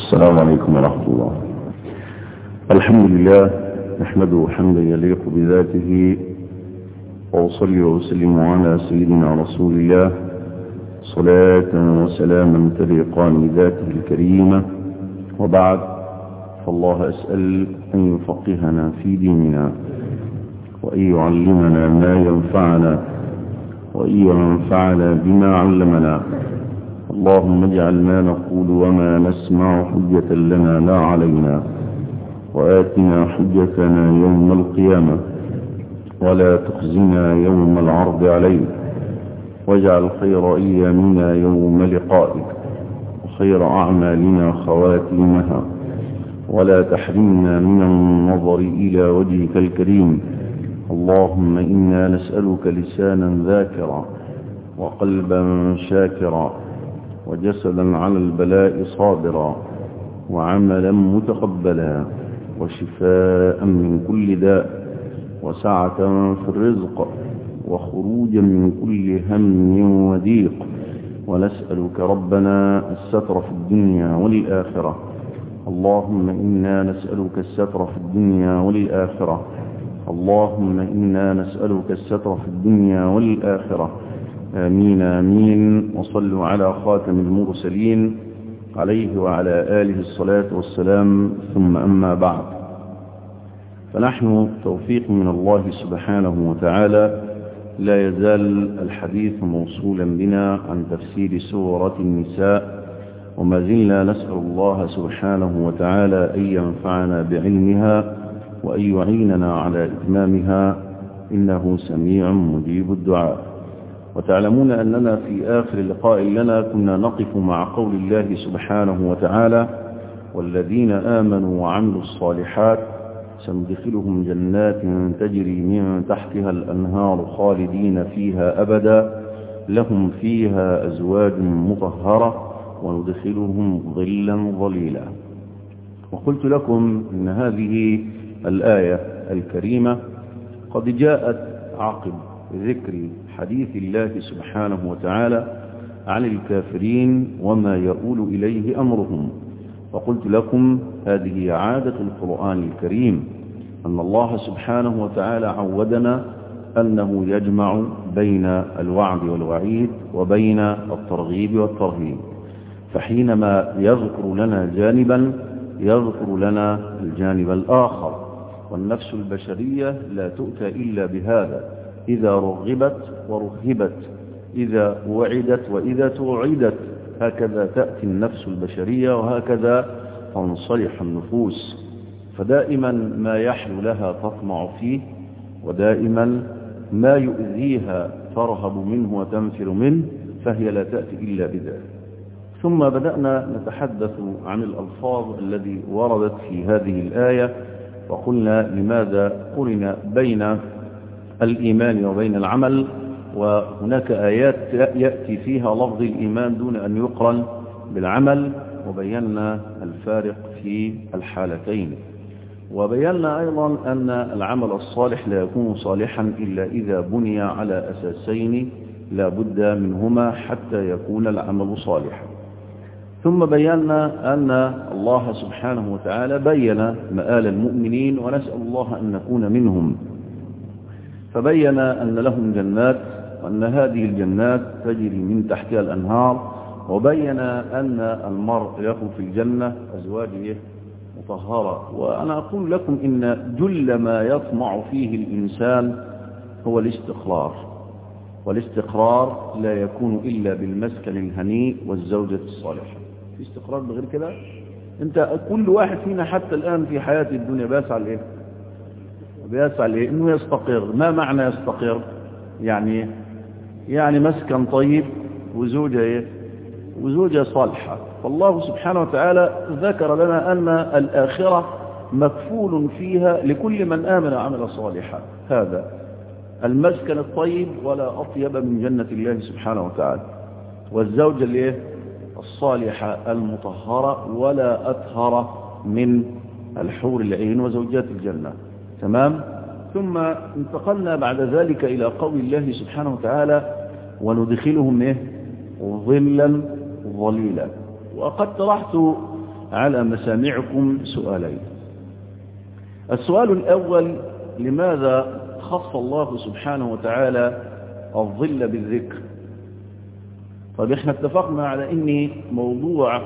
السلام عليكم ورحمة الله الحمد لله نحمده حمدا يليق بذاته وأصلي وأسلم على سيدنا رسول الله صلاة وسلاما تليقان بذاته الكريمة وبعد فالله أسأل أن يفقهنا في ديننا وأن يعلمنا ما ينفعنا وأن ينفعنا بما علمنا اللهم اجعل ما نقول وما نسمع حجة لنا لا علينا وآتنا حجتنا يوم القيامة ولا تخزنا يوم العرض عليك واجعل خير أيامنا يوم لقائك وخير أعمالنا خواتيمها ولا تحرمنا من النظر إلى وجهك الكريم اللهم إنا نسألك لسانا ذاكرا وقلبا شاكرا وجسدا على البلاء صابرا وعملا متقبلا وشفاء من كل داء وسعة في الرزق وخروجا من كل هم وضيق ونسألك ربنا الستر في الدنيا والآخرة اللهم إنا نسألك الستر في الدنيا والآخرة اللهم إنا نسألك الستر في الدنيا والآخرة آمين آمين وصلوا على خاتم المرسلين عليه وعلى آله الصلاة والسلام ثم أما بعد فنحن توفيق من الله سبحانه وتعالى لا يزال الحديث موصولا بنا عن تفسير سورة النساء وما زلنا نسأل الله سبحانه وتعالى أن ينفعنا بعلمها وأن يعيننا على إتمامها إنه سميع مجيب الدعاء وتعلمون أننا في آخر لقاء لنا كنا نقف مع قول الله سبحانه وتعالى والذين آمنوا وعملوا الصالحات سندخلهم جنات تجري من تحتها الأنهار خالدين فيها أبدا لهم فيها أزواج مطهرة وندخلهم ظلا ظليلا وقلت لكم إن هذه الآية الكريمة قد جاءت عقب ذكر حديث الله سبحانه وتعالى عن الكافرين وما يؤول إليه أمرهم وقلت لكم هذه عادة القرآن الكريم أن الله سبحانه وتعالى عودنا أنه يجمع بين الوعد والوعيد وبين الترغيب والترهيب فحينما يذكر لنا جانبا يذكر لنا الجانب الآخر والنفس البشرية لا تؤتى إلا بهذا إذا رغبت ورهبت إذا وعدت وإذا توعدت هكذا تأتي النفس البشرية وهكذا تنصلح النفوس فدائما ما يحلو لها تطمع فيه ودائما ما يؤذيها ترهب منه وتنفر منه فهي لا تأتي إلا بذلك ثم بدأنا نتحدث عن الألفاظ الذي وردت في هذه الآية وقلنا لماذا قرن بين الإيمان وبين العمل وهناك آيات يأتي فيها لفظ الإيمان دون أن يقرن بالعمل وبينا الفارق في الحالتين وبينا أيضا أن العمل الصالح لا يكون صالحا إلا إذا بني على أساسين لا بد منهما حتى يكون العمل صالحا ثم بينا أن الله سبحانه وتعالى بين مآل المؤمنين ونسأل الله أن نكون منهم فبين أن لهم جنات وأن هذه الجنات تجري من تحتها الأنهار وبين أن المرء له في الجنة أزواجه مطهرة وأنا أقول لكم إن جل ما يطمع فيه الإنسان هو الاستقرار والاستقرار لا يكون إلا بالمسكن الهنيء والزوجة الصالحة في استقرار بغير كده انت كل واحد فينا حتى الآن في حياة الدنيا بيسعى لإيه بيسعى لإيه إنه يستقر ما معنى يستقر يعني يعني مسكن طيب وزوجة إيه وزوجة صالحة فالله سبحانه وتعالى ذكر لنا أن الآخرة مكفول فيها لكل من آمن وعمل صالحا هذا المسكن الطيب ولا أطيب من جنة الله سبحانه وتعالى والزوجة اللي إيه الصالحة المطهرة ولا أطهر من الحور العين وزوجات الجنة تمام ثم انتقلنا بعد ذلك إلى قول الله سبحانه وتعالى وندخلهم إيه ظلا ظليلا وقد طرحت على مسامعكم سؤالين السؤال الأول لماذا خص الله سبحانه وتعالى الظل بالذكر طب احنا اتفقنا على ان موضوع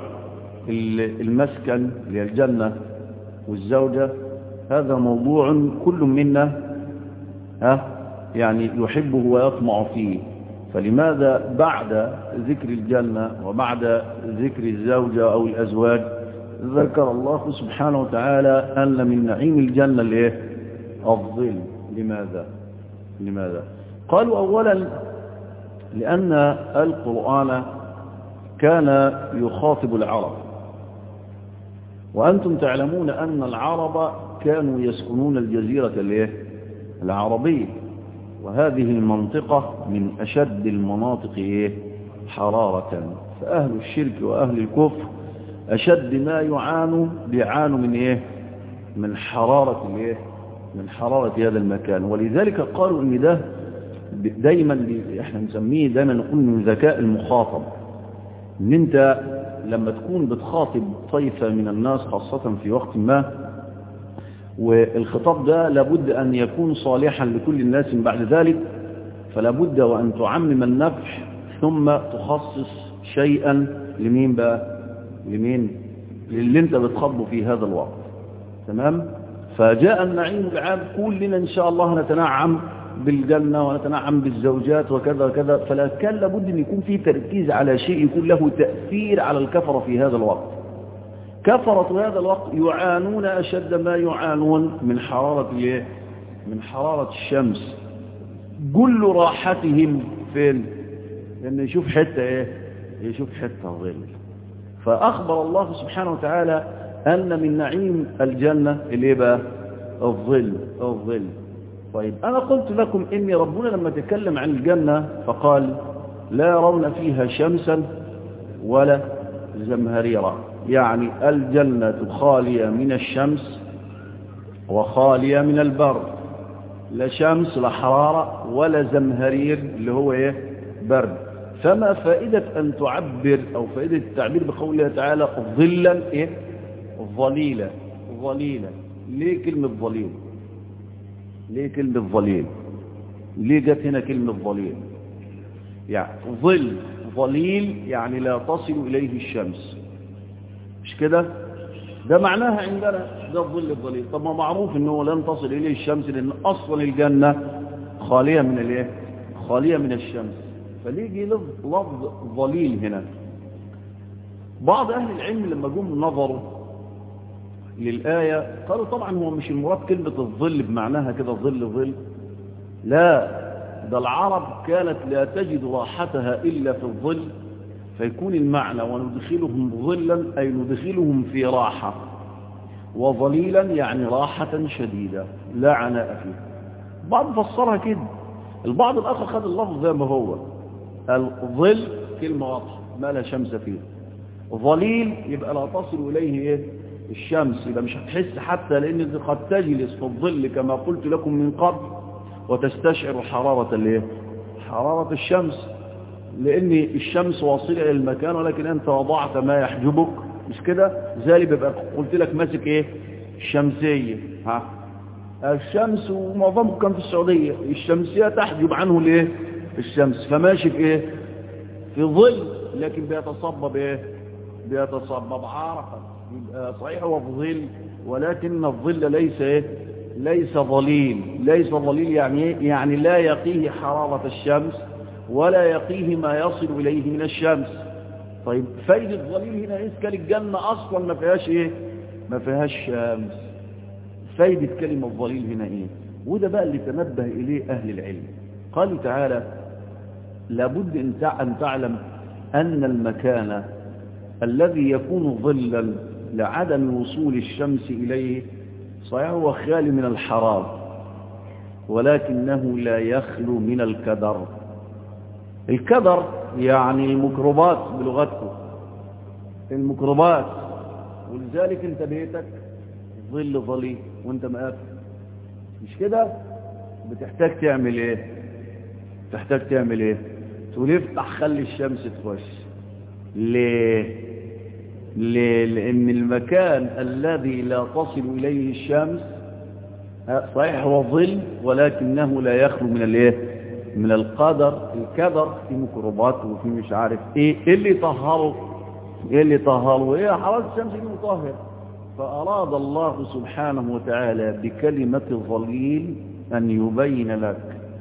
المسكن للجنة والزوجة هذا موضوع كل منا ها يعني يحبه ويطمع فيه فلماذا بعد ذكر الجنة وبعد ذكر الزوجة أو الأزواج ذكر الله سبحانه وتعالى أن من نعيم الجنة الايه الظل لماذا لماذا قالوا أولا لأن القرآن كان يخاطب العرب وأنتم تعلمون أن العرب كانوا يسكنون الجزيرة الايه العربية وهذه المنطقة من أشد المناطق إيه؟ حرارة فأهل الشرك وأهل الكفر أشد ما يعانوا بيعانوا من إيه؟ من حرارة الإيه؟ من حرارة هذا المكان ولذلك قالوا إن ده دايما احنا نسميه دايما نقول من ذكاء المخاطب ان انت لما تكون بتخاطب طيفة من الناس خاصة في وقت ما والخطاب ده لابد أن يكون صالحا لكل الناس من بعد ذلك فلا بد وأن تعمم النفع ثم تخصص شيئا لمين بقى لمين للي انت بتخاطبه في هذا الوقت تمام فجاء النعيم العام كلنا إن شاء الله نتنعم بالجنة ونتنعم بالزوجات وكذا وكذا فلا كان لابد أن يكون في تركيز على شيء يكون له تأثير على الكفرة في هذا الوقت كفرة هذا الوقت يعانون أشد ما يعانون من حرارة ايه من حرارة الشمس كل راحتهم فين لأن يشوف حتة ايه يشوف حتة ظل فأخبر الله سبحانه وتعالى أن من نعيم الجنة اللي بقى الظل الظل طيب أنا قلت لكم إني ربنا لما تكلم عن الجنة فقال لا يرون فيها شمسا ولا زمهريرا يعني الجنة خالية من الشمس وخالية من البرد لا شمس لا حرارة ولا زمهرير اللي هو ايه برد فما فائدة أن تعبر أو فائدة التعبير بقوله تعالى ظلا ايه ظليلة ظليلة ليه كلمة ظليل ليه كلمة ظليل ليه جت هنا كلمة ظليل يعني ظل ظليل يعني لا تصل إليه الشمس مش كده ده معناها عندنا ده الظل الظليل طب ما معروف انه لن تصل اليه الشمس لان اصلا الجنة خالية من الايه خالية من الشمس فليجي لفظ ظليل هنا بعض اهل العلم لما جم نظروا للآية قالوا طبعا هو مش المراد كلمة الظل بمعناها كده ظل ظل لا ده العرب كانت لا تجد راحتها إلا في الظل فيكون المعنى وندخلهم ظلا أي ندخلهم في راحة وظليلا يعني راحة شديدة لا عناء فيه بعض فسرها كده البعض الآخر خد اللفظ زي ما هو الظل كلمة واضحة ما لا شمس فيه ظليل يبقى لا تصل إليه إيه؟ الشمس يبقى مش هتحس حتى لأن قد تجلس في الظل كما قلت لكم من قبل وتستشعر حرارة الايه حرارة الشمس لأن الشمس واصلة إلى المكان ولكن أنت وضعت ما يحجبك مش كده ذلك بيبقى قلت لك ماسك إيه الشمسية ها الشمس ومعظمه كان في السعودية الشمسية تحجب عنه الايه الشمس فماشي في إيه في ظل لكن بيتصبب إيه بيتصبب عرقا يبقى صحيح هو في ظل ولكن الظل ليس إيه ليس ظليل ليس ظليل يعني إيه يعني لا يقيه حرارة الشمس ولا يقيه ما يصل إليه من الشمس طيب فايدة الظليل هنا إذ كان الجنة أصلا ما فيهاش إيه ما فيهاش شمس فايدة كلمة الظليل هنا إيه وده بقى اللي تنبه إليه أهل العلم قالوا تعالى لابد أن تعلم أن المكان الذي يكون ظلا لعدم وصول الشمس إليه صحيح هو خالي من الحرارة ولكنه لا يخلو من الكدر الكدر يعني الميكروبات بلغتكم الميكروبات ولذلك انت بيتك ظل ظليل وانت مقافل مش كده بتحتاج تعمل ايه تحتاج تعمل ايه تقول افتح خلي الشمس تخش ليه لأن المكان الذي لا تصل إليه الشمس صحيح هو ظل ولكنه لا يخلو من الايه من القدر الكدر في ميكروبات وفي مش عارف ايه إيه اللي طهره ايه اللي طهره ايه حرارة الشمس دي مطهر فأراد الله سبحانه وتعالى بكلمة ظليل أن يبين لك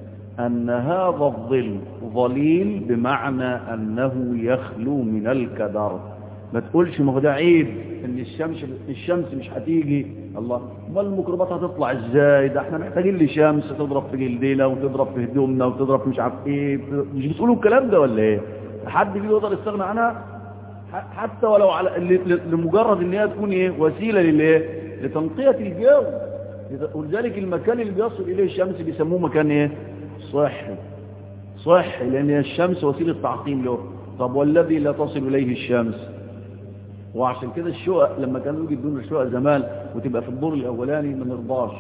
أن هذا الظل ظليل بمعنى أنه يخلو من الكدر ما تقولش ما هو ده عيب ان الشمس الشمس مش هتيجي الله امال الميكروبات هتطلع ازاي ده احنا محتاجين لشمس تضرب في جلدنا وتضرب في هدومنا وتضرب مش عارف ايه مش بتقولوا الكلام ده ولا ايه حد بيجي يقدر يستغنى عنها حتى ولو على لمجرد ان هي تكون ايه وسيله للايه لتنقيه الجو ولذلك المكان اللي بيصل اليه الشمس بيسموه مكان ايه صحي صحي لان الشمس وسيله تعقيم له طب والذي لا تصل اليه الشمس وعشان كده الشقق لما كانوا يجدون الشقق زمان وتبقى في الدور الاولاني ما نرضاش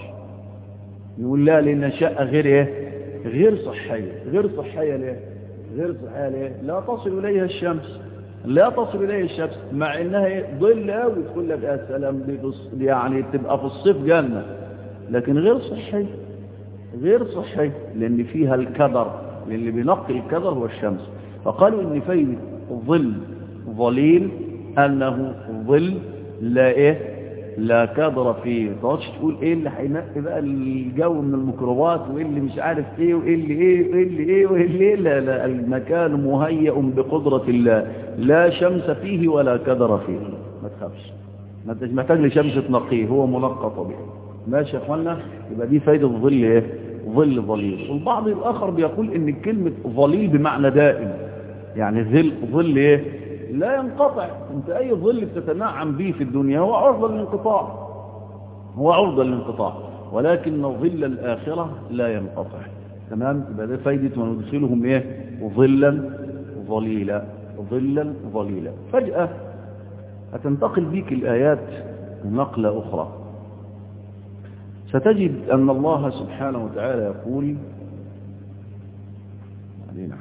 نقول لا لان شقه غير ايه غير صحيه غير صحيه ليه غير صحيه ليه لا تصل اليها الشمس لا تصل اليها الشمس مع انها ايه ظل قوي تقول لك يا سلام دي يعني تبقى في الصيف جنه لكن غير صحيه غير صحيه لان فيها الكدر لان اللي بينقي الكدر هو الشمس فقالوا ان فايده ظل ظليل أنه ظل لا إيه لا كدر فيه تقعدش تقول إيه اللي هينقي بقى الجو من الميكروبات وإيه اللي مش عارف إيه وإيه اللي إيه وإيه اللي إيه وإيه اللي إيه لا لا المكان مهيئ بقدرة الله لا شمس فيه ولا كدر فيه ما تخافش ما انتش محتاج لشمس تنقيه هو منقى طبيعي ماشي يا اخوانا يبقى دي فايدة ظل ايه ظل ظليل والبعض الآخر بيقول ان كلمة ظليل بمعنى دائم يعني ظل ظل ايه لا ينقطع انت اي ظل بتتنعم به في الدنيا هو عرضة للانقطاع هو عرضة للانقطاع ولكن ظل الآخرة لا ينقطع تمام يبقى ده فايدة وندخلهم ايه ظلا ظليلا ظلا ظليلا فجأة هتنتقل بيك الآيات نقلة أخرى ستجد أن الله سبحانه وتعالى يقول علينا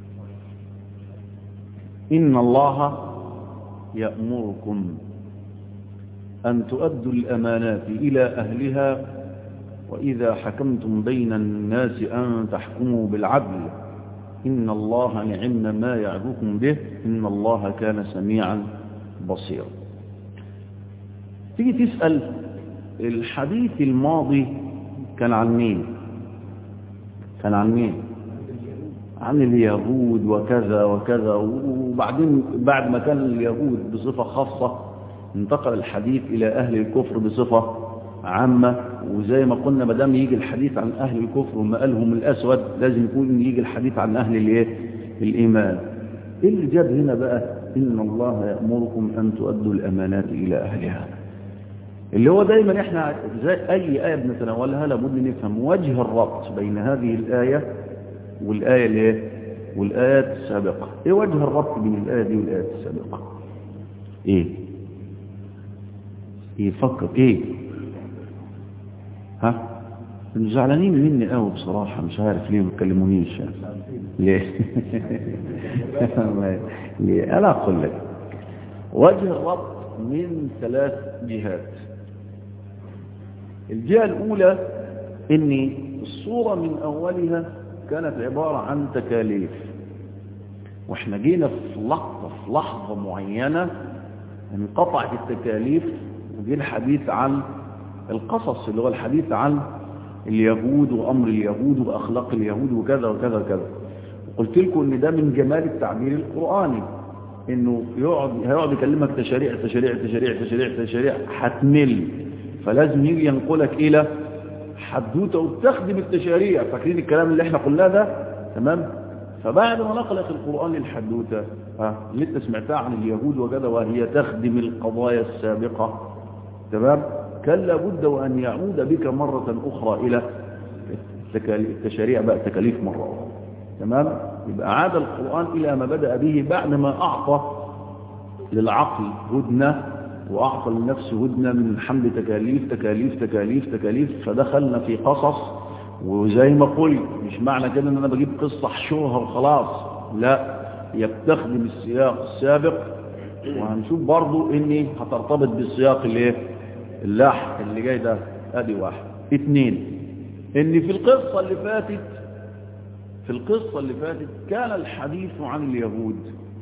إن الله يأمركم أن تؤدوا الأمانات إلى أهلها وإذا حكمتم بين الناس أن تحكموا بالعدل إن الله نعم ما يعظكم به إن الله كان سميعا بصيرا تيجي تسأل الحديث الماضي كان عن مين كان عن مين عن اليهود وكذا وكذا وبعدين بعد ما كان اليهود بصفة خاصة انتقل الحديث إلى أهل الكفر بصفة عامة وزي ما قلنا ما دام يجي الحديث عن أهل الكفر ومآلهم الأسود لازم يكون يجي الحديث عن أهل الايه الإيمان إيه اللي جاب هنا بقى إن الله يأمركم أن تؤدوا الأمانات إلى أهلها اللي هو دايما احنا زي أي آية بنتناولها لابد نفهم وجه الربط بين هذه الآية والآية الايه والآيات السابقة ايه وجه الربط بين الآية دي والآيات السابقة ايه ايه فكر ايه ها انتوا زعلانين مني قوي بصراحة مش عارف ليه ما تكلمونيش يعني. ليه ليه انا اقول لك وجه الربط من ثلاث جهات الجهة الاولى ان الصورة من اولها كانت عبارة عن تكاليف واحنا جينا في لحظة في لحظة معينة انقطعت التكاليف وجي الحديث عن القصص اللي هو الحديث عن اليهود وأمر اليهود وأخلاق اليهود وكذا وكذا وكذا وقلت لكم ان ده من جمال التعبير القرآني انه يقعد هيقعد يكلمك تشاريع تشاريع تشاريع تشاريع تشاريع هتمل فلازم يجي ينقلك الى حدوته وتخدم التشاريع فاكرين الكلام اللي احنا قلناه ده تمام فبعد ما نقلك القرآن للحدوته ها اللي انت سمعتها عن اليهود وكذا وهي تخدم القضايا السابقة تمام كان لابد وأن يعود بك مرة أخرى إلى التشاريع بقى تكاليف مرة أخرى تمام يبقى عاد القرآن إلى ما بدأ به بعد ما أعطى للعقل هدنة وأعطى للنفس هدنة من حمل تكاليف تكاليف تكاليف تكاليف فدخلنا في قصص وزي ما قلت مش معنى كده ان انا بجيب قصة حشوها وخلاص لا هي بتخدم السياق السابق وهنشوف برضو ان هترتبط بالسياق الايه اللحق اللي جاي ده ادي واحد اثنين ان في القصة اللي فاتت في القصة اللي فاتت كان الحديث عن اليهود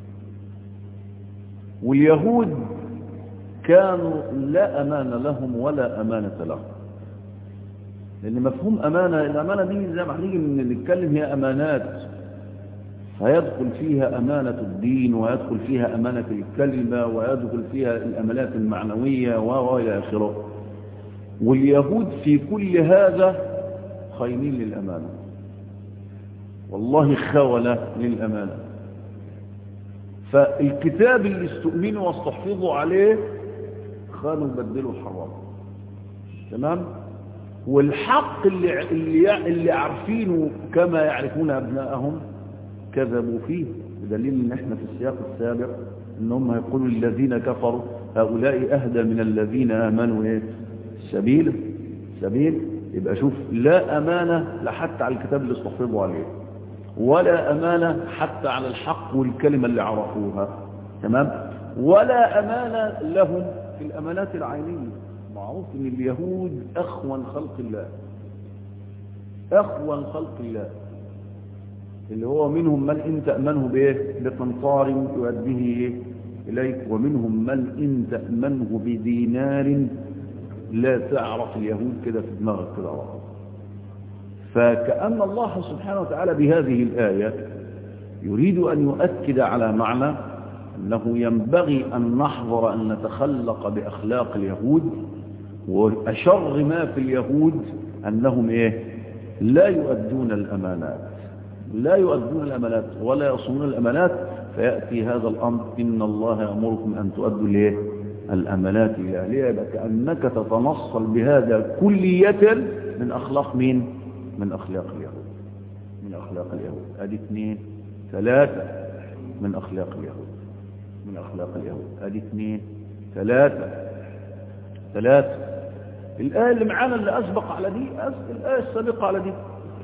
واليهود كانوا لا أمان لهم ولا أمانة لهم لأن مفهوم أمانة الأمانة دي زي ما هنيجي نتكلم هي أمانات فيدخل فيها أمانة الدين ويدخل فيها أمانة الكلمة ويدخل فيها الأمانات المعنوية وإلى آخره واليهود في كل هذا خاينين للأمانة والله خولة للأمانة فالكتاب اللي استؤمنوا واستحفظوا عليه خانوا بدلوا حرام تمام والحق اللي اللي اللي عارفينه كما يعرفون ابنائهم كذبوا فيه بدليل ان احنا في السياق السابق ان هم يقولوا الذين كفروا هؤلاء اهدى من الذين امنوا ايه سبيل سبيل يبقى شوف لا امانه لا حتى على الكتاب اللي استحفظوا عليه ولا امانه حتى على الحق والكلمه اللي عرفوها تمام ولا امانه لهم في الامانات العينيه معروف ان اليهود اخون خلق الله اخون خلق الله اللي هو منهم من ان تأمنه بايه بقنطار يؤديه اليك ومنهم من ان تأمنه بدينار لا تعرف اليهود كده في دماغك كده عرف فكأن الله سبحانه وتعالى بهذه الآية يريد أن يؤكد على معنى أنه ينبغي أن نحضر أن نتخلق بأخلاق اليهود وأشر ما في اليهود أنهم إيه لا يؤدون الأمانات لا يؤدون الأمانات ولا يصونون الأمانات فيأتي هذا الأمر إن الله يأمركم أن تؤدوا ليه الأمانات إلى أهلها كأنك تتنصل بهذا كلية من أخلاق مين من أخلاق اليهود من أخلاق اليهود هذه اثنين ثلاثة من أخلاق اليهود من أخلاق اليهود هذه اثنين ثلاثة ثلاثة الآية اللي معانا اللي أسبق على دي الآية السابقة على دي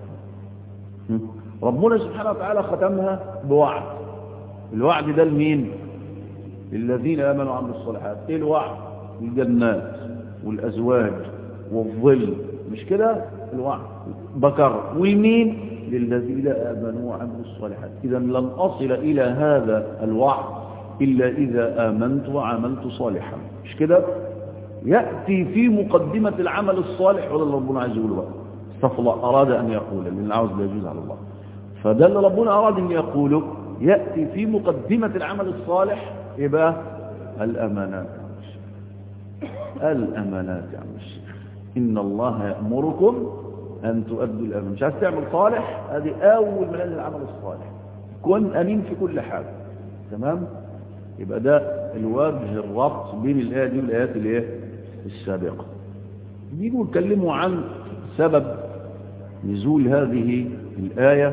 ربنا سبحانه وتعالى ختمها بوعد الوعد ده لمين الذين آمنوا وعملوا الصالحات ايه الوعد الجنات والأزواج والظل مش كده الوعد بكر والمين للذين آمنوا وعملوا الصالحات إذا لن أصل إلى هذا الوعد إلا إذا آمنت وعملت صالحا مش كده يأتي في مقدمة العمل الصالح ولا ربنا عز وجل استغفر الله أراد أن يقول لأن العوز لا يجوز على الله فده اللي ربنا أراد أن يقوله يأتي في مقدمة العمل الصالح يبقى الأمانات الأمانات يا عم الشيخ إن الله يأمركم أن تؤدوا الأمانات مش عايز تعمل صالح هذه أول من العمل الصالح كن أمين في كل حاجة تمام يبقى ده الوجه الربط بين الآية دي والآيات الايه السابقة نيجوا نتكلموا عن سبب نزول هذه الآية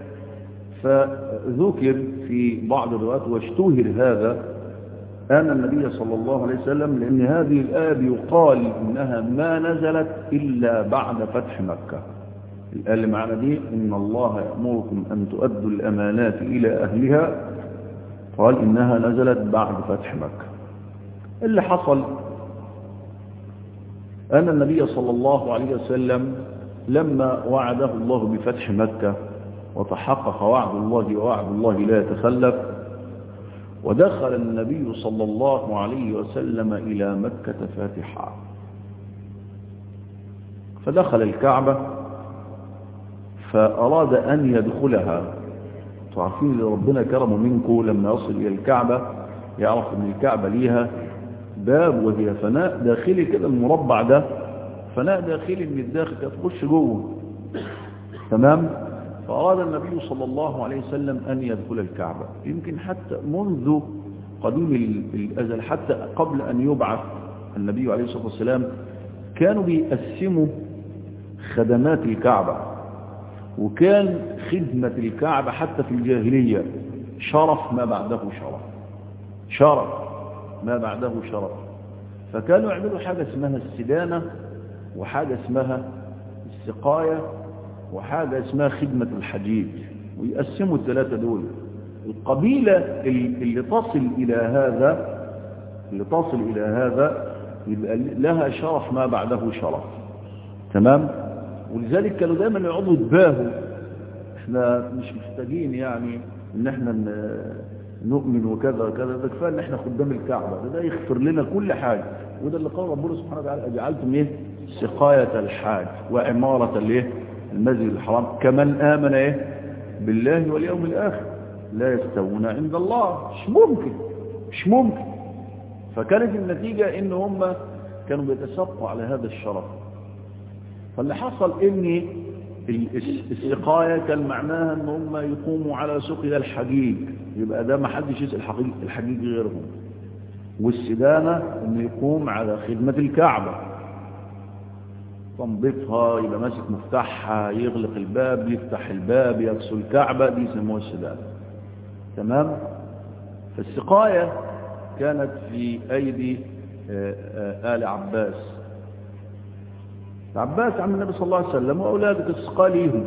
فذكر في بعض الروايات واشتهر هذا أن النبي صلى الله عليه وسلم لأن هذه الآية يقال إنها ما نزلت إلا بعد فتح مكة الآية اللي معنا دي إن الله يأمركم أن تؤدوا الأمانات إلى أهلها قال إنها نزلت بعد فتح مكة اللي حصل أن النبي صلى الله عليه وسلم لما وعده الله بفتح مكة وتحقق وعد الله ووعد الله لا يتخلف ودخل النبي صلى الله عليه وسلم إلى مكة فاتحا فدخل الكعبة فأراد أن يدخلها تعرفين اللي ربنا كرمه منكم لما يصل إلى الكعبة يعرف أن الكعبة ليها باب وهي فناء داخلي كده المربع ده فناء داخلي من الداخل تخش جوه تمام فأراد النبي صلى الله عليه وسلم أن يدخل الكعبة يمكن حتى منذ قديم الأزل حتى قبل أن يبعث النبي عليه الصلاة والسلام كانوا بيقسموا خدمات الكعبة وكان خدمة الكعبة حتى في الجاهلية شرف ما بعده شرف شرف ما بعده شرف فكانوا يعملوا حاجة اسمها السدانة وحاجة اسمها السقاية وحاجة اسمها خدمة الحجيج ويقسموا الثلاثة دول القبيلة اللي تصل إلى هذا لتصل إلى هذا يبقى لها شرف ما بعده شرف تمام ولذلك كانوا دايما يقعدوا يتباهوا احنا مش محتاجين يعني ان احنا نؤمن وكذا وكذا ده كفايه ان احنا خدام الكعبه ده, ده يغفر لنا كل حاجه وده اللي قال ربنا سبحانه وتعالى اجعلتم ايه سقايه الحاج وعماره الايه المسجد الحرام كمن امن ايه بالله واليوم الاخر لا يستوون عند الله مش ممكن مش ممكن فكانت النتيجه ان هم كانوا بيتسابقوا على هذا الشرف فاللي حصل ان السقاية كان معناها ان هم يقوموا على سقيا الحجيج يبقى ده ما حدش يسأل الحجيج, الحجيج غيرهم والسدانة انه يقوم على خدمة الكعبة تنظيفها يبقى ماسك مفتاحها يغلق الباب يفتح الباب يكسو الكعبة دي يسموها السدانة تمام فالسقاية كانت في ايدي آل عباس عباس عم النبي صلى الله عليه وسلم وأولاده السقاء ليهم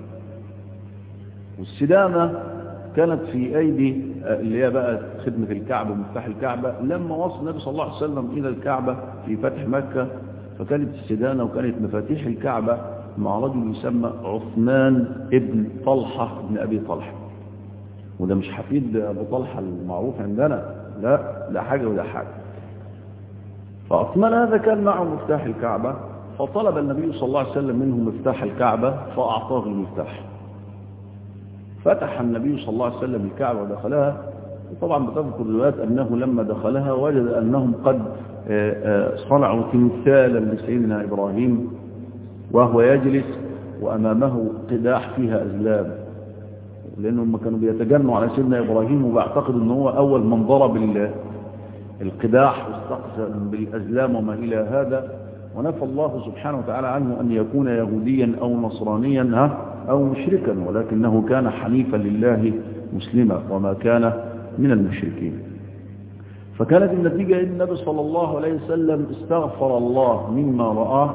والسدامة كانت في أيدي اللي هي بقى خدمة الكعبة ومفتاح الكعبة لما وصل النبي صلى الله عليه وسلم إلى الكعبة في فتح مكة فكانت السدانة وكانت مفاتيح الكعبة مع رجل يسمى عثمان ابن طلحة ابن أبي طلحة وده مش حفيد أبو طلحة المعروف عندنا لا لا حاجة ولا حاجة فعثمان هذا كان معه مفتاح الكعبة فطلب النبي صلى الله عليه وسلم منه مفتاح الكعبة فأعطاه المفتاح فتح النبي صلى الله عليه وسلم الكعبة ودخلها وطبعا بتذكر الروايات أنه لما دخلها وجد أنهم قد صنعوا تمثالا لسيدنا إبراهيم وهو يجلس وأمامه قداح فيها أزلام لأنهم كانوا بيتجنوا على سيدنا إبراهيم وبعتقد أنه هو أول من ضرب القداح واستقسى بالأزلام وما إلى هذا ونفى الله سبحانه وتعالى عنه أن يكون يهوديا أو نصرانيا ها أو مشركا ولكنه كان حنيفا لله مسلما وما كان من المشركين فكانت النتيجة أن النبي صلى الله عليه وسلم استغفر الله مما رآه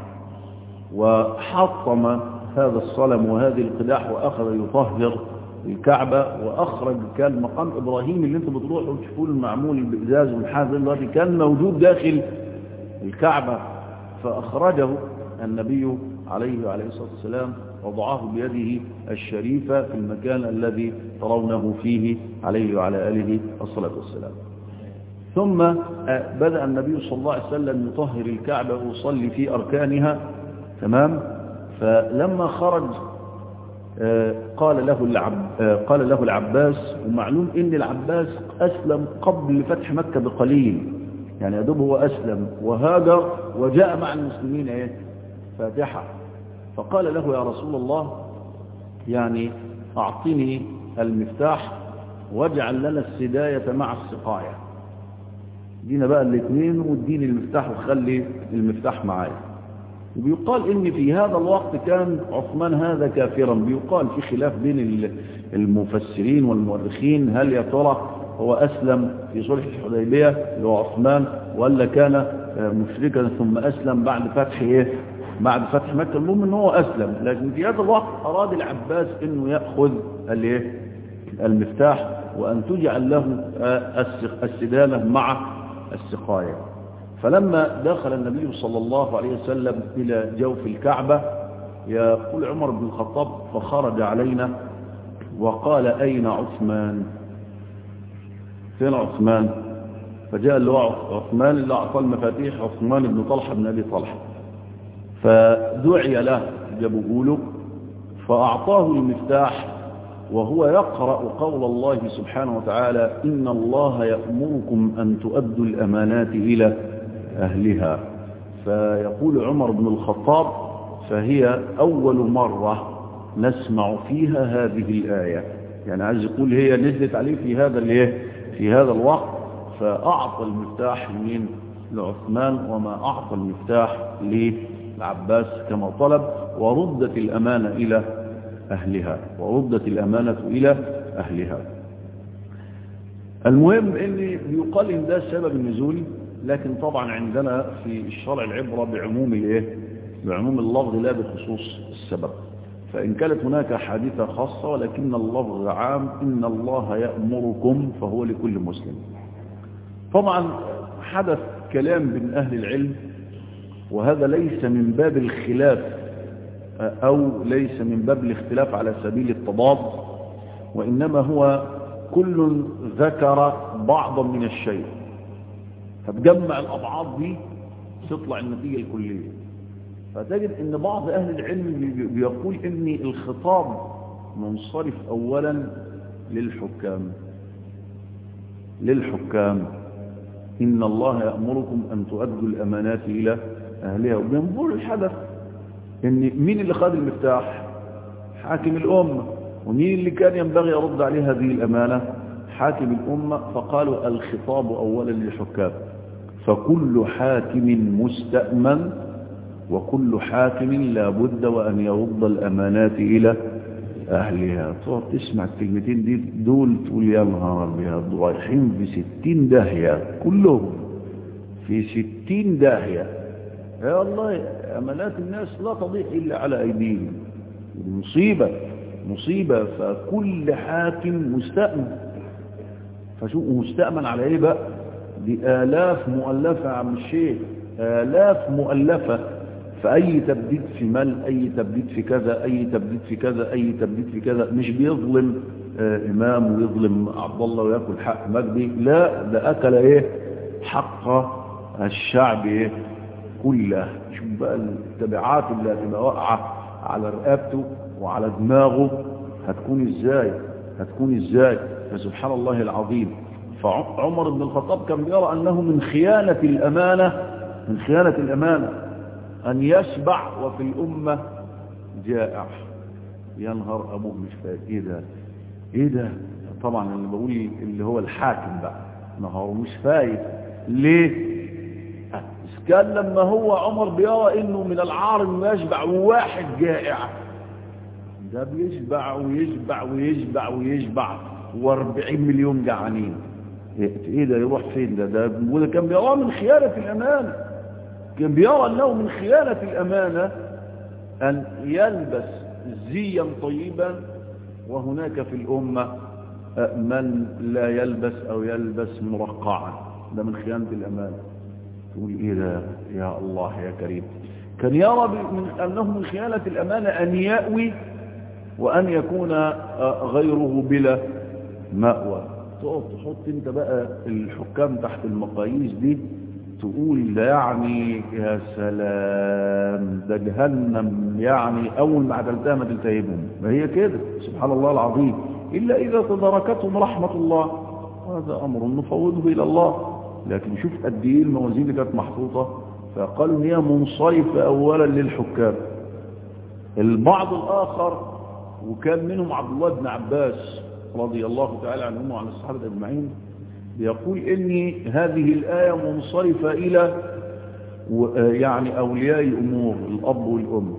وحطم هذا الصلم وهذه القداح وأخذ يطهر الكعبة وأخرج كان مقام إبراهيم اللي انتم بتروحوا تشوفوه المعمول بإزاز والحاجة دلوقتي كان موجود داخل الكعبة فأخرجه النبي عليه وعليه الصلاة والسلام وضعه بيده الشريفة في المكان الذي ترونه فيه عليه وعلى آله الصلاة والسلام ثم بدأ النبي صلى الله عليه وسلم يطهر الكعبة ويصلي في أركانها تمام فلما خرج قال له العب قال له العباس ومعلوم ان العباس اسلم قبل فتح مكة بقليل يعني يدوب هو أسلم وهاجر وجاء مع المسلمين ايه فاتحة فقال له يا رسول الله يعني أعطني المفتاح واجعل لنا السداية مع السقاية دينا بقى الاثنين واديني المفتاح وخلي المفتاح معايا وبيقال ان في هذا الوقت كان عثمان هذا كافرا بيقال في خلاف بين المفسرين والمؤرخين هل يا ترى هو أسلم في صلح الحديبية اللي هو عثمان ولا كان مشركا ثم أسلم بعد فتح إيه بعد فتح مكة المهم ان هو أسلم لكن في هذا الوقت أراد العباس أنه يأخذ الايه المفتاح وأن تجعل له السدامة مع السقاية فلما دخل النبي صلى الله عليه وسلم إلى جوف الكعبة يقول عمر بن الخطاب فخرج علينا وقال أين عثمان فين عثمان فجاء اللي هو عثمان اللي أعطى المفاتيح عثمان بن طلحة بن أبي طلحة فدعي له جابوه له فأعطاه المفتاح وهو يقرأ قول الله سبحانه وتعالى إن الله يأمركم أن تؤدوا الأمانات إلى أهلها فيقول عمر بن الخطاب فهي أول مرة نسمع فيها هذه الآية يعني عايز يقول هي نزلت عليه في هذا الايه في هذا الوقت فأعطى المفتاح من لعثمان وما أعطى المفتاح للعباس كما طلب وردت الأمانة إلى أهلها وردت الأمانة إلى أهلها المهم ان بيقال ان ده سبب النزول لكن طبعا عندنا في الشرع العبرة بعموم الايه بعموم اللفظ لا بخصوص السبب فإن كانت هناك حادثة خاصة ولكن اللفظ عام إن الله يأمركم فهو لكل مسلم طبعا حدث كلام بين أهل العلم وهذا ليس من باب الخلاف أو ليس من باب الاختلاف على سبيل التضاد وإنما هو كل ذكر بعضا من الشيء فتجمع الأبعاد دي تطلع النتيجة الكلية فتجد ان بعض اهل العلم بيقول ان الخطاب منصرف اولا للحكام للحكام ان الله يأمركم ان تؤدوا الامانات الى اهلها وبينظر الحدث ان مين اللي خد المفتاح حاكم الامة ومين اللي كان ينبغي يرد عليه هذه الامانة حاكم الامة فقالوا الخطاب اولا للحكام فكل حاكم مستأمن وكل حاكم لا بد وأن يرد الأمانات إلى أهلها تقعد تسمع الكلمتين دي دول تقول يا نهار أبيض رايحين في ستين داهية كلهم في ستين داهية يا الله أمانات الناس لا تضيع إلا على أيديهم مصيبة مصيبة فكل حاكم مستأمن فشو مستأمن على إيه بقى دي آلاف مؤلفة يا عم الشيخ آلاف مؤلفة فأي تبديد في مال أي تبديد في كذا أي تبديد في كذا أي تبديد في كذا مش بيظلم آه إمام ويظلم عبد الله ويأكل حق مجدي لا ده أكل إيه حق الشعب إيه كله شوف بقى التبعات اللي هتبقى واقعة على رقبته وعلى دماغه هتكون إزاي هتكون إزاي فسبحان الله العظيم فعمر بن الخطاب كان بيرى أنه من خيانة الأمانة من خيانة الأمانة أن يشبع وفي الأمة جائع ينهر أبوه مش فاهم إيه ده إيه ده طبعا اللي بقول اللي هو الحاكم بقى نهار مش فايت ليه كان لما هو عمر بيرى انه من العار انه يشبع وواحد جائع ده بيشبع ويشبع ويشبع ويشبع و40 مليون جعانين ايه ده يروح فين ده ده وده كان بيراه من خيانة الامانة كان بيرى انه من خيانة الامانة ان يلبس زيا طيبا وهناك في الامة من لا يلبس او يلبس مرقعا ده من خيانة الامانة تقول ايه ده يا الله يا كريم كان يرى من انه من خيانة الامانة ان يأوي وان يكون غيره بلا مأوى تقعد تحط انت بقى الحكام تحت المقاييس دي تقول ده يعني يا سلام ده جهنم يعني اول ما عدلتها ما تلتهبهم ما هي كده سبحان الله العظيم الا اذا تداركتهم رحمة الله هذا امر نفوضه الى الله لكن شوف قد ايه الموازين اللي كانت محطوطة فقالوا ان هي منصرفة اولا للحكام البعض الاخر وكان منهم عبد الله بن عباس رضي الله تعالى عنهم وعن الصحابة أجمعين بيقول إن هذه الآية منصرفة إلى يعني أولياء أمور الأب والأم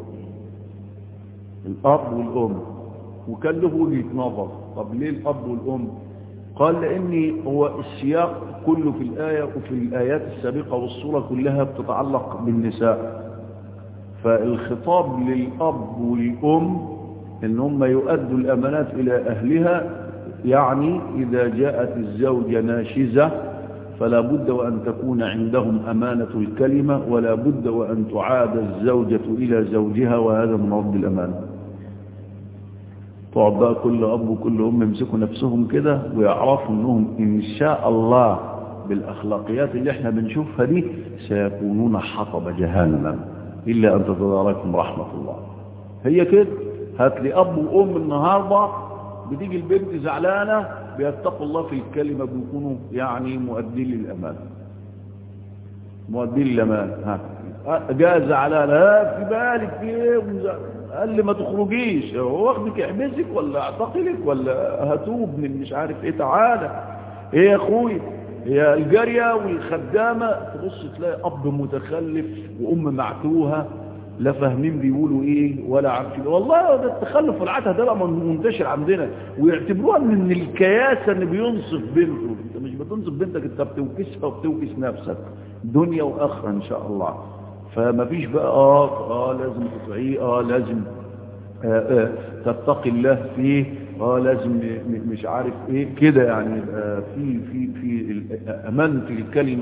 الأب والأم وكان له وجهة نظر طب ليه الأب والأم قال لأن هو السياق كله في الآية وفي الآيات السابقة والصورة كلها بتتعلق بالنساء فالخطاب للأب والأم ان هم يؤدوا الأمانات إلى أهلها يعني إذا جاءت الزوجة ناشزة فلا بد وأن تكون عندهم أمانة الكلمة ولا بد وأن تعاد الزوجة إلى زوجها وهذا من رد الأمانة تقعد بقى كل أب وكل أم يمسكوا نفسهم كده ويعرفوا أنهم إن شاء الله بالأخلاقيات اللي احنا بنشوفها دي سيكونون حطب جهنم إلا أن تتداركهم رحمة الله هي كده هات لي أب وأم النهاردة بتيجي البنت زعلانة بيتقوا الله في الكلمة بيكونوا يعني مؤدين للأمان مؤدين للأمان ها جاء زعلانة ها في بالك في ايه قال لي ما تخرجيش هو واخدك يحبسك ولا اعتقلك ولا هتوب من مش عارف ايه تعالى ايه يا اخوي هي الجارية والخدامة تبص تلاقي اب متخلف وام معتوهة لا فاهمين بيقولوا ايه ولا عارفين والله ده التخلف والعته ده بقى منتشر عندنا ويعتبروها من الكياسه ان بينصف بنته انت مش بتنصف بنتك انت بتوكسها وبتوكس نفسك دنيا واخره ان شاء الله فما فيش بقى اه اه لازم تطيعيه اه لازم آه آه تتقي الله فيه اه لازم مش عارف ايه كده يعني آه في في في امانه الكلمه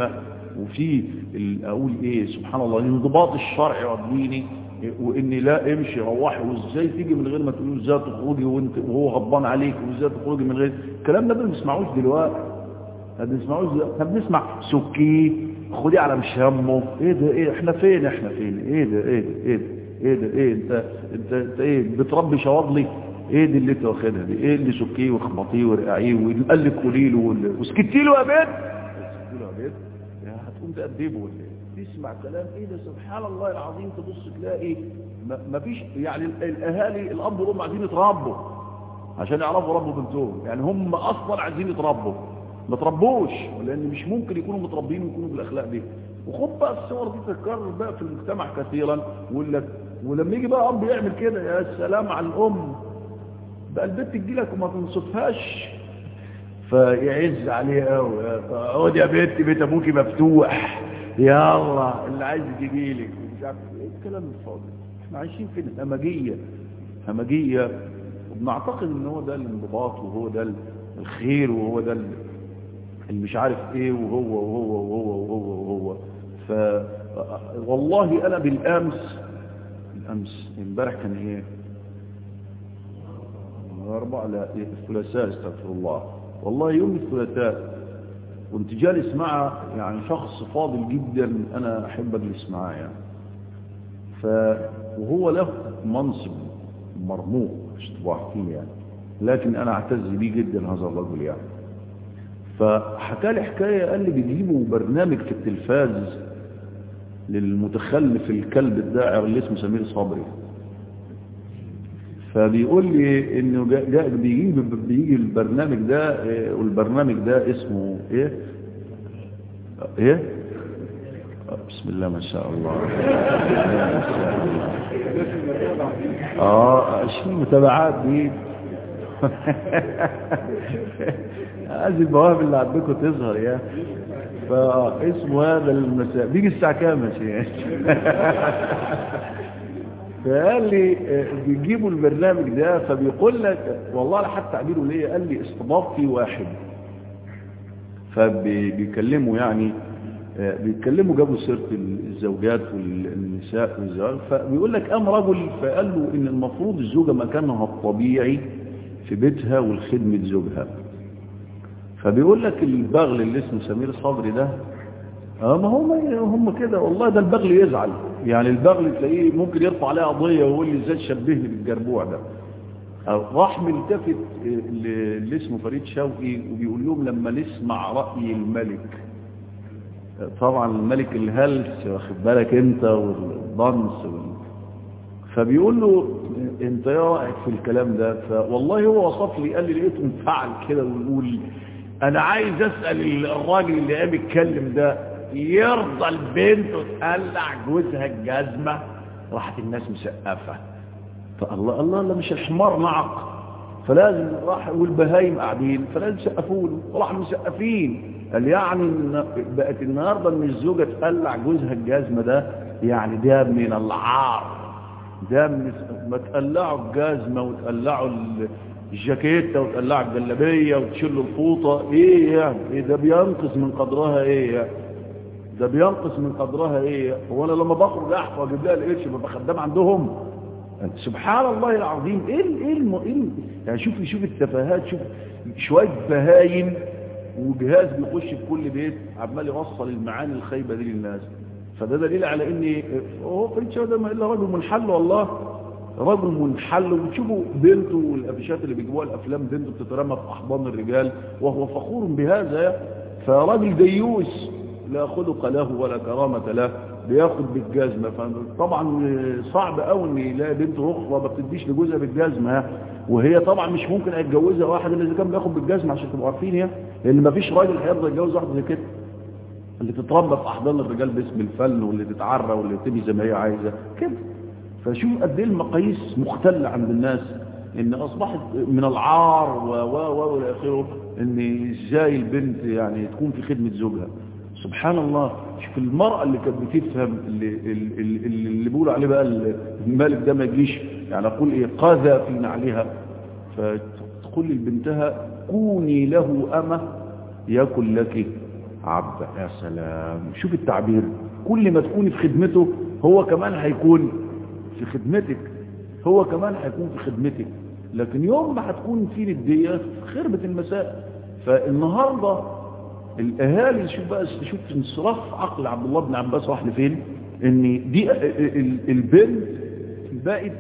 وفي ال- اقول ايه سبحان الله الانضباط الشرعي والديني وان لا امشي روحي وازاي تيجي من غير ما تقولي ازاي تخرجي وانت وهو غضبان عليك وازاي تخرجي من غير الكلام ده ما بنسمعوش دلوقتي ما بنسمعوش دلوقتي احنا بنسمع سكيه خدي على مش همه ايه ده ايه احنا فين احنا فين ايه ده ايه ده ايه ده ايه ده ايه انت انت, انت ايه بتربي شواضلي ايه دي اللي انت واخدها دي ايه اللي سكيه واخبطيه ورقعيه وقال لك قولي له ولا- وسكتي له يا بنت سكتي له يا بنت يا هتقوم تأدبه ولا ايه تسمع كلام ايه ده سبحان الله العظيم تبص تلاقي ما ما فيش يعني ال- الاهالي الاب والام عايزين يتربوا عشان يعرفوا ربوا بنتهم يعني هم اصلا عايزين يتربوا ما تربوش لان مش ممكن يكونوا متربيين ويكونوا بالاخلاق دي وخد بقى الصور دي تتكرر بقى في المجتمع كثيرا ويقول لك ولما يجي بقى اب يعمل كده يا سلام على الام بقى البنت تجي لك وما تنصفهاش فيعز عليها قوي اقعد يا بنت بيت ابوكي مفتوح يلا اللي عايز يجي لك مش عارف ايه الكلام الفاضي احنا عايشين في همجيه همجيه وبنعتقد ان هو ده الانضباط وهو ده الخير وهو ده ال- اللي مش عارف ايه وهو وهو وهو وهو وهو ف والله انا بالامس الامس امبارح كان ايه الاربعاء لا إيه، الثلاثاء استغفر الله والله يوم الثلاثاء كنت جالس مع يعني شخص فاضل جدا انا احب اجلس معاه يعني ف وهو له منصب مرموق مش تبقى فيه يعني لكن انا اعتز بيه جدا هذا الرجل يعني فحكى لي حكايه قال لي بيجيبوا برنامج في التلفاز للمتخلف الكلب الداعر اللي اسمه سمير صبري فبيقول لي انه جا جا بيجي بيجي البرنامج ده إيه، والبرنامج ده اسمه ايه ايه آه، بسم الله ما شاء الله ما شاء الله. اه شو المتابعات دي هذه المواهب اللي عندكم تظهر يا فاسمه هذا المساء بيجي الساعه كام يا شيخ فقال لي آه، بيجيبوا البرنامج ده فبيقول لك والله على حتى تعبيره ليه قال لي استضاف في واحد فبيكلموا يعني آه، بيتكلموا جابوا سيره الزوجات والنساء والزواج فبيقول لك قام رجل فقال له ان المفروض الزوجه مكانها الطبيعي في بيتها والخدمه زوجها فبيقول لك البغل اللي اسمه سمير صبري ده اه ما هم هم كده والله ده البغل يزعل يعني البغل تلاقيه ممكن يرفع عليه قضيه ويقول لي ازاي تشبهني بالجربوع ده أو راح ملتفت ل- اللي اسمه فريد شوقي وبيقول لهم لما نسمع راي الملك طبعا الملك الهلس واخد بالك انت والضنس وال... فبيقول له انت ايه رايك في الكلام ده فوالله هو وصف لي قال لي لقيته انفعل كده ويقول انا عايز اسال الراجل اللي قام يتكلم ده يرضى البنت تقلع جوزها الجزمه راحت الناس مسقفه فالله الله الله مش الحمار نعق فلازم راح والبهايم قاعدين فلازم يسقفوا له وراح مسقفين قال يعني إن بقت النهارده ان الزوجه تقلع جوزها الجزمه ده يعني ده من العار ده من ما تقلعوا الجزمه وتقلعوا ال- الجاكيته وتقلعوا الجلابيه وتشيلوا الفوطه ايه يعني إيه ده بينقص من قدرها ايه يعني ده بينقص من قدرها ايه هو انا لما بخرج احفظ واجيب لها القرش ببقى خدام عندهم سبحان الله العظيم ايه ال- ايه الم... إيه ال- يعني شوف شوف التفاهات شوف شويه بهايم وجهاز بيخش في كل بيت عمال يوصل المعاني الخايبه دي للناس فده دليل على ان هو فريد شوقي ده ما الا رجل منحل والله رجل منحل وتشوفوا بنته والافيشات اللي بيجيبوها الافلام بنته بتترمى في احضان الرجال وهو فخور بهذا فراجل ديوس لا خلق له ولا كرامة له بياخد بالجزمة فطبعا صعب قوي ان يلاقي بنت اخرى ما بتديش لجوزها بالجزمة وهي طبعا مش ممكن هيتجوزها واحد اللي اذا كان بياخد بالجزمة عشان تبقوا عارفين يعني لان ما فيش راجل هيرضى يتجوز واحده زي كده اللي تتربى في احضان الرجال باسم الفن واللي تتعرى واللي تبي زي ما هي عايزه كده فشوف قد ايه المقاييس مختلة عند الناس ان اصبحت من العار و و و والى اخره ان ازاي البنت يعني تكون في خدمة زوجها سبحان الله شوف المرأة اللي كانت بتفهم اللي, اللي, اللي, اللي بيقولوا عليه بقى المالك ده ما يجيش يعني اقول ايه قاذى في نعلها فتقول لبنتها كوني له أمة يكن لك عبد يا سلام شوف التعبير كل ما تكوني في خدمته هو كمان هيكون في خدمتك هو كمان هيكون في خدمتك لكن يوم ما هتكون في ندية خربة المساء فالنهاردة الاهالي شوف بقى شوف انصراف عقل عبد الله بن عباس راح لفين ان دي البنت بقت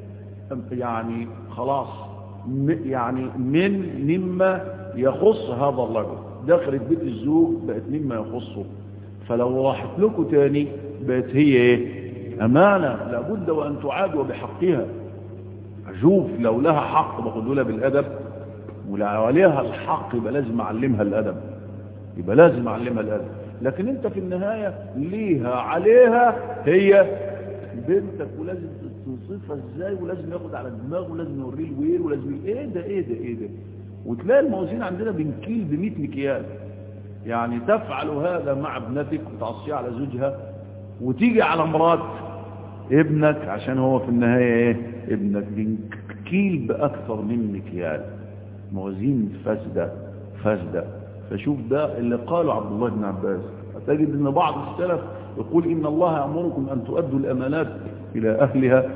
يعني خلاص يعني من مما يخص هذا الرجل دخلت بيت الزوج بقت مما يخصه فلو راحت لكم تاني بقت هي ايه امانة لابد وان تعاد وبحقها اشوف لو لها حق باخدها بالادب ولو عليها الحق يبقى لازم اعلمها الادب يبقى لازم اعلمها الادب لكن انت في النهاية ليها عليها هي بنتك ولازم توصفها ازاي ولازم ياخد على دماغه ولازم يوريه الويل ولازم ايه ده ايه ده ايه ده وتلاقي الموازين عندنا بنكيل ب 100 مكيال يعني تفعل هذا مع ابنتك وتعصيها على زوجها وتيجي على مرات ابنك عشان هو في النهاية ايه ابنك بنكيل باكثر من مكيال موازين فاسدة فاسدة فشوف ده اللي قاله عبد الله بن عباس تجد ان بعض السلف يقول ان الله يأمركم ان تؤدوا الامانات الى اهلها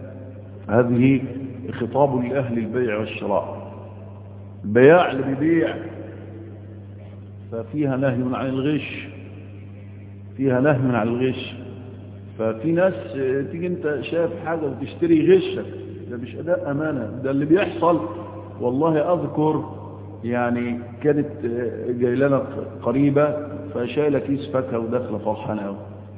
هذه خطاب لاهل البيع والشراء البياع اللي بيبيع ففيها نهي عن الغش فيها نهي عن الغش ففي ناس تيجي انت شايف حاجة وتشتري غشك ده مش اداء امانة ده اللي بيحصل والله اذكر يعني كانت جاي لنا قريبة فشايلة كيس فاكهة وداخلة فرحانة قوي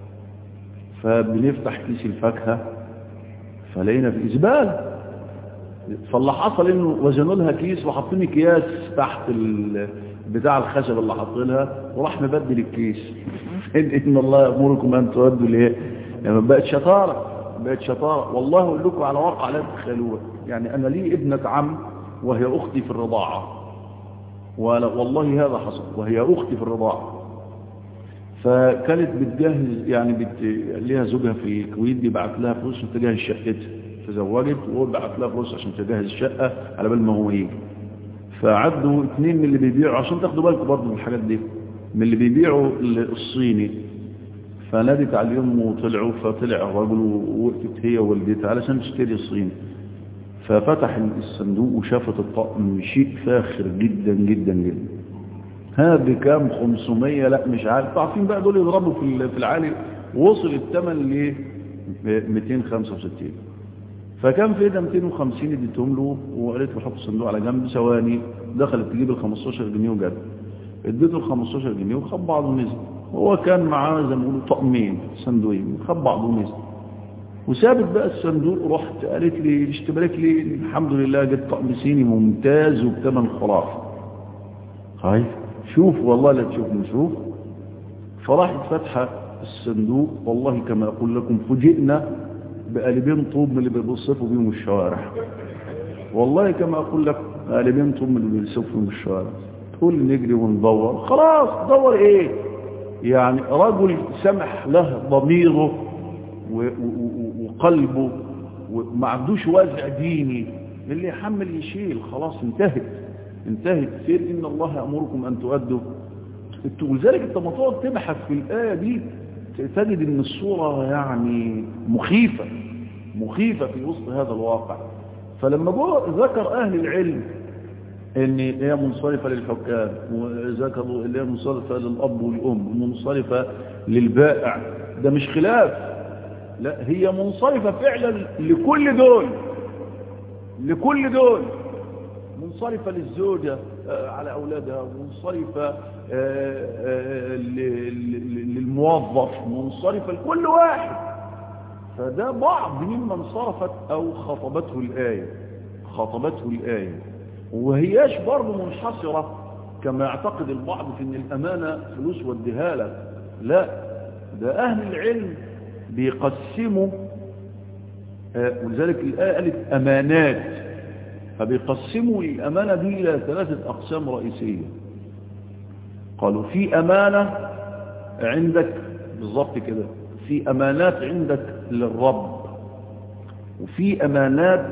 فبنفتح كيس الفاكهة فلقينا في إزبال فاللي حصل انه وزنوا لها كيس وحاطين اكياس تحت بتاع الخشب اللي حاطينها وراح مبدل الكيس ان الله يامركم ان تؤدوا ليه يعني بقت شطاره بقت شطاره والله اقول لكم على واقع لا تتخيلوه يعني انا لي ابنه عم وهي اختي في الرضاعه والله هذا حصل وهي اختي في الرضاعه فكانت بتجهز يعني بت... ليها زوجها في الكويت بيبعت لها فلوس عشان تجهز شقتها تزوجت وهو بعت لها فلوس عشان تجهز الشقه على بال ما هو يجي فعدوا اثنين من اللي بيبيعوا عشان تاخدوا بالكم برضه من الحاجات دي من اللي بيبيعوا الصيني فنادت عليهم وطلعوا فطلع الرجل ووقفت هي ووالدتها علشان تشتري الصيني ففتح الصندوق وشافت الطقم شيء فاخر جدا جدا جدا ها بكام 500 لا مش عارف عارفين بقى دول يضربوا في في العالي وصل الثمن ل 265 فكان في ده 250 اديتهم له وقالت له حط الصندوق على جنب ثواني دخلت تجيب ال 15 جنيه وجت اديته ال 15 جنيه وخد بعضه ونزل هو كان معاه زي ما بيقولوا طقمين صندوقين خد بعضه ونزل وسابت بقى الصندوق رحت قالت لي اشتبرك لي الحمد لله جت طقم صيني ممتاز وبثمن خرافي هاي شوف والله لا تشوف نشوف فراحت فاتحه الصندوق والله كما اقول لكم فوجئنا بقالبين طوب من اللي بيبصفوا بيهم الشوارع والله كما اقول لك قالبين طوب من اللي بيبصفوا بيهم الشوارع تقول نجري وندور خلاص دور ايه يعني رجل سمح له ضميره وقلبه وما عندوش وازع ديني اللي يحمل يشيل خلاص انتهت انتهت فين ان الله يأمركم ان تؤدوا ولذلك انت ما تقعد تبحث في الآية دي تجد ان الصورة يعني مخيفة مخيفة في وسط هذا الواقع فلما ذكر اهل العلم ان هي منصرفة للحكام وذكروا اللي هي منصرفة للاب والام ومنصرفة للبائع ده مش خلاف لا هي منصرفة فعلا لكل دول لكل دول منصرفة للزوجة على أولادها منصرفة للموظف منصرفة لكل واحد فده بعض مما انصرفت أو خطبته الآية خطبته الآية وهياش برضه منحصرة كما يعتقد البعض في ان الأمانة فلوس والدهالة لا ده أهل العلم بيقسموا ولذلك الآية قالت أمانات فبيقسموا الأمانة دي إلى ثلاثة أقسام رئيسية قالوا في أمانة عندك بالضبط كده في أمانات عندك للرب وفي أمانات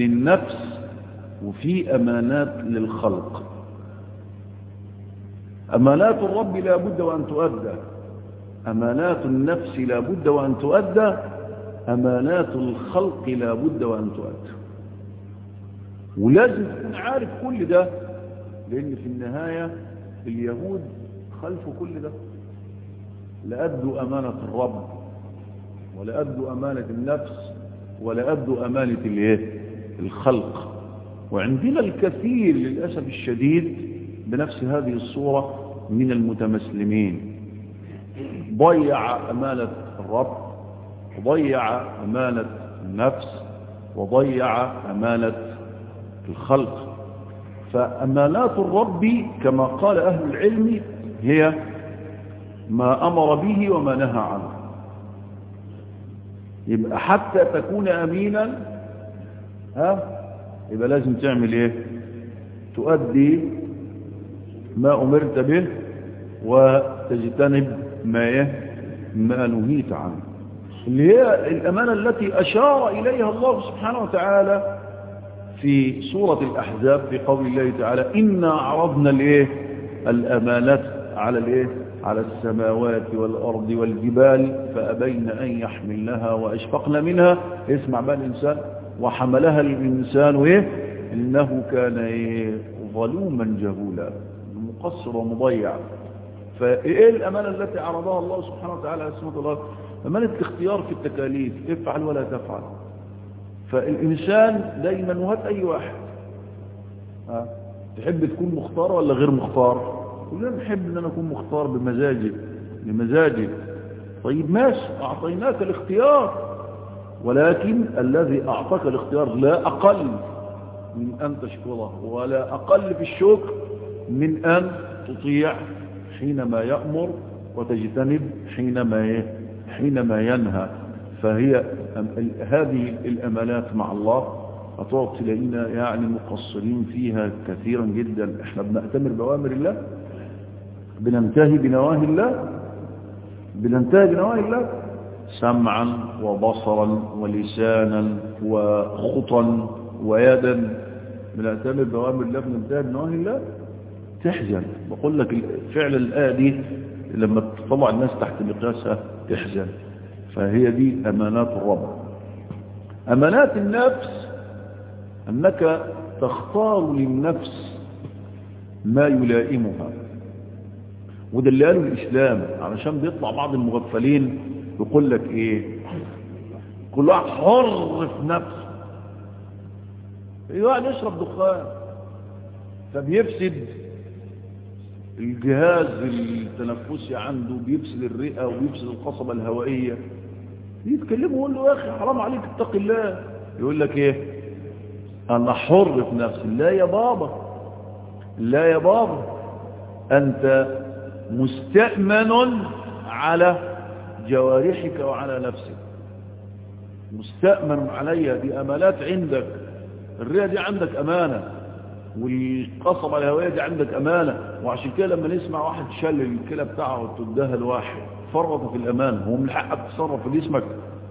للنفس وفي أمانات للخلق أمانات الرب لا بد وأن تؤدى أمانات النفس لا بد وأن تؤدى أمانات الخلق لا بد وأن تؤدى ولازم تكون عارف كل ده لأن في النهاية اليهود خلفوا كل ده لا أدوا أمانة الرب ولا أدوا أمانة النفس ولا أدوا أمانة الايه الخلق وعندنا الكثير للأسف الشديد بنفس هذه الصورة من المتمسلمين ضيع أمانة الرب وضيع أمانة النفس وضيع أمانة الخلق فأمانات الرب كما قال أهل العلم هي ما أمر به وما نهى عنه يبقى حتى تكون أمينا ها يبقى لازم تعمل ايه تؤدي ما أمرت به وتجتنب ما ايه ما نهيت عنه اللي هي الأمانة التي أشار إليها الله سبحانه وتعالى في سورة الأحزاب في قول الله تعالى إنا عرضنا الايه الأمانة على الايه على السماوات والأرض والجبال فأبين أن يحملنها وأشفقن منها اسمع بقى الإنسان وحملها الإنسان إيه إنه كان إيه ظلوما جهولا مقصر ومضيع فإيه الأمانة التي عرضها الله سبحانه وتعالى على سبحانه الله أمانة الاختيار في التكاليف افعل ولا تفعل فالإنسان دايما وهات أي واحد ها تحب تكون مختار ولا غير مختار كلنا نحب ان انا اكون مختار بمزاجي بمزاجي طيب ماشي اعطيناك الاختيار ولكن الذي اعطاك الاختيار لا اقل من ان تشكره ولا اقل في الشكر من ان تطيع حينما يأمر وتجتنب حينما حينما ينهى فهي هذه الامانات مع الله هتقعد تلاقينا يعني مقصرين فيها كثيرا جدا احنا بنأتمر بأوامر الله بننتهي بنواهي الله بننتهي بنواهي الله سمعا وبصرا ولسانا وخطا ويدا بنأتمر بأوامر الله بننتهي بنواهي الله تحزن بقول لك فعل الآية دي لما تطلع الناس تحت مقياسها تحزن فهي دي أمانات الرب أمانات النفس أنك تختار للنفس ما يلائمها وده اللي قاله الإسلام علشان بيطلع بعض المغفلين يقول لك إيه كل واحد حر في نفسه واحد يشرب دخان فبيفسد الجهاز التنفسي عنده بيفسد الرئة وبيفسد القصبة الهوائية يتكلموا يقول له يا أخي حرام عليك اتق الله يقول لك إيه أنا حر في نفسي لا يا بابا لا يا بابا أنت مستأمن على جوارحك وعلى نفسك مستأمن عليها دي أمانات عندك الرئة دي عندك أمانة والقصبة الهوائية دي عندك أمانة وعشان كده لما نسمع واحد شل الكلى بتاعه وتدها لواحد فرط في الأمان هو من حقك تصرف في جسمك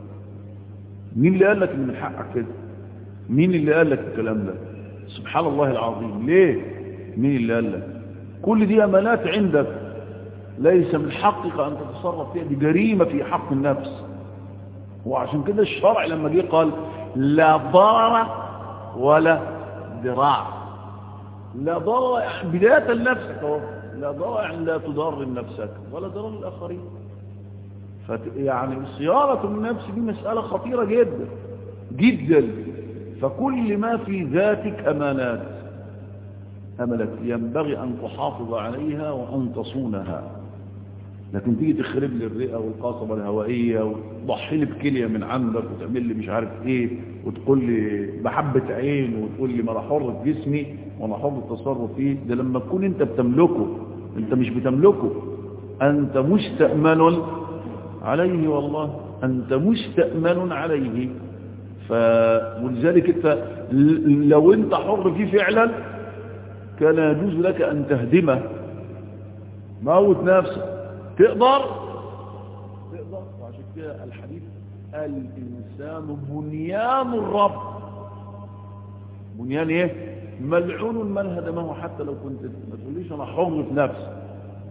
مين اللي قال لك ان من حقك كده مين اللي قال لك الكلام ده سبحان الله العظيم ليه مين اللي قال لك كل دي أمانات عندك ليس من حقك أن تتصرف فيها دي جريمة في حق النفس وعشان كده الشرع لما جه قال لا ضرر ولا ذراع لا ضرر يعني بداية لنفسك اهو لا ضرر يعني لا تضر نفسك ولا ضرر الآخرين فت... يعني صيانة النفس دي مسألة خطيرة جدا جدا فكل ما في ذاتك أمانات أملك ينبغي أن تحافظ عليها وأن تصونها لكن تيجي تخرب لي الرئة والقصبة الهوائية وتضحي لي بكلية من عندك وتعمل لي مش عارف ايه وتقول لي بحبة عين وتقول لي ما انا حر في جسمي وانا حر التصرف فيه ده لما تكون انت بتملكه انت مش بتملكه انت مستأمن عليه والله انت مستأمن عليه ف... ولذلك انت لو انت حر فيه فعلا كان يجوز لك ان تهدمه موت نفسك تقدر تقدر وعشان كده الحديث الإنسان بنيان الرب بنيان ايه ملعون من هدمه حتى لو كنت ما تقوليش انا حر في نفسي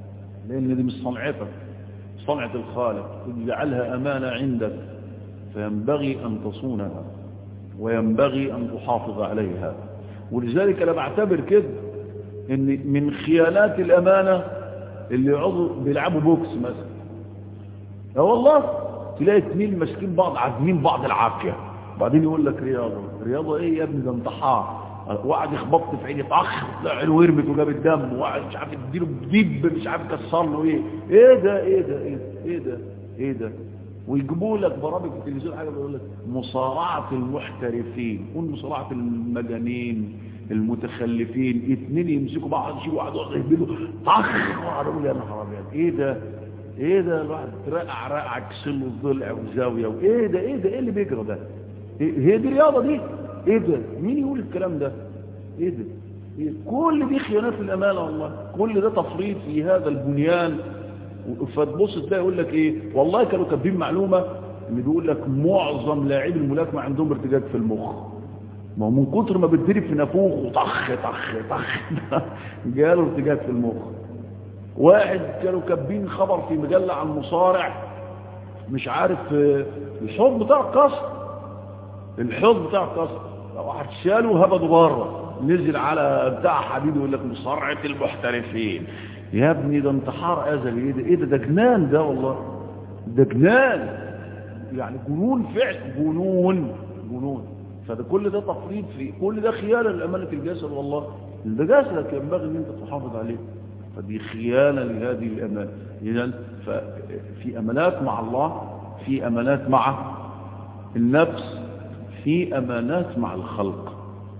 لأن دي مش صنعتك صنعة الخالق اجعلها أمانة عندك فينبغي أن تصونها وينبغي أن تحافظ عليها ولذلك أنا بعتبر كده ان من خيانات الأمانة اللي يقعدوا بيلعبوا بوكس مثلا يا والله تلاقي اتنين ماسكين بعض عازمين بعض العافية بعدين يقول لك رياضة رياضة ايه يا ابني ده انتحار وقعد يخبط في عيني طخ طلع له ورمت وجاب الدم وقعد مش عارف يديله بديب مش عارف كسر له ايه ايه ده ايه ده ايه ده ايه ده ايه ده ويجيبوا لك برامج في التلفزيون حاجه بيقول لك مصارعه المحترفين قول مصارعه المجانين المتخلفين اتنين يمسكوا بعض يشيلوا واحد واحد يهبلوا طخ واحد يقول يا نهار ابيض ايه ده ايه ده الواحد رقع رقع كسله الضلع والزاويه وايه ده ايه ده ايه اللي بيجرى ده إيه هي دي رياضه دي ايه ده مين يقول الكلام ده ايه ده إيه؟ كل دي خيانات الامانه والله كل ده تفريط في هذا البنيان فتبص تلاقي يقول لك ايه والله كانوا كاتبين معلومه ان بيقول لك معظم لاعبي الملاكمه عندهم ارتجاج في المخ ما هو من كتر ما بتضرب في نافوخ وطخ طخ طخ جاله ارتجاج في المخ واحد كانوا كاتبين خبر في مجله عن مصارع مش عارف الحوض بتاع القصر الحوض بتاع القصر واحد شاله وهبده بره نزل على بتاع حديد يقول لك مصارعه المحترفين يا ابني ده انتحار ازلي ايه ده ايه ده ده جنان ده والله ده جنان يعني جنون فعل جنون جنون فده كل ده تفريط في كل ده خيانه لامانه الجسد والله ده جسدك ينبغي ان انت تحافظ عليه فدي خيانه لهذه الامانه اذا ففي امانات مع الله في امانات مع النفس في امانات مع الخلق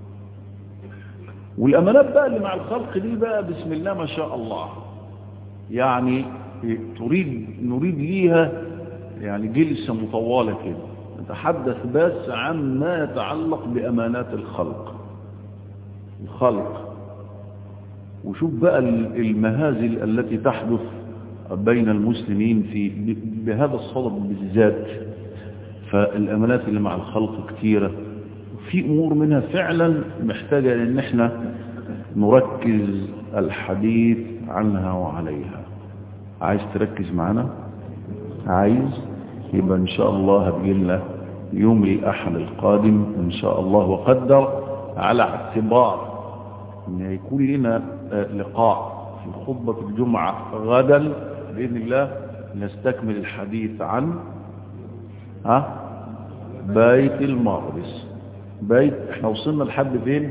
والامانات بقى اللي مع الخلق دي بقى بسم الله ما شاء الله يعني تريد نريد ليها يعني جلسة مطولة كده نتحدث بس عن ما يتعلق بأمانات الخلق الخلق وشوف بقى المهازل التي تحدث بين المسلمين في بهذا الصدد بالذات فالأمانات اللي مع الخلق كتيرة في أمور منها فعلا محتاجة أن احنا نركز الحديث عنها وعليها عايز تركز معنا عايز يبقى ان شاء الله هتجيلنا يوم الاحد القادم ان شاء الله وقدر على اعتبار ان يكون لنا لقاء في خطبة الجمعة غدا بإذن الله نستكمل الحديث عن ها بيت المقدس بيت احنا وصلنا لحد فين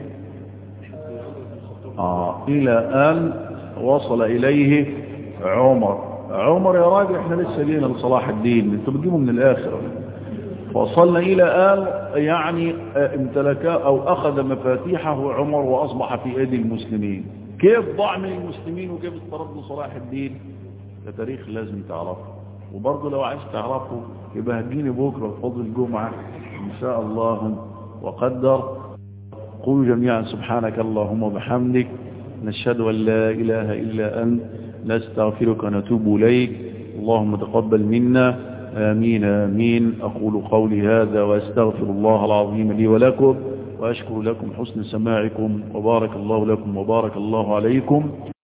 آه الى ان وصل اليه عمر عمر يا راجل احنا لسه جينا لصلاح الدين انتوا بتجيبوا من الاخر وصلنا الى ان يعني امتلك او اخذ مفاتيحه عمر واصبح في ايدي المسلمين كيف ضاع من المسلمين وكيف استرد صلاح الدين ده تاريخ لازم تعرفه وبرضه لو عايز تعرفه يبقى هتجيني بكره في فضل الجمعه ان شاء الله وقدر قولوا جميعا سبحانك اللهم وبحمدك نشهد ان لا اله الا انت نستغفرك ونتوب إليك اللهم تقبل منا آمين آمين أقول قولي هذا وأستغفر الله العظيم لي ولكم وأشكر لكم حسن سماعكم وبارك الله لكم وبارك الله عليكم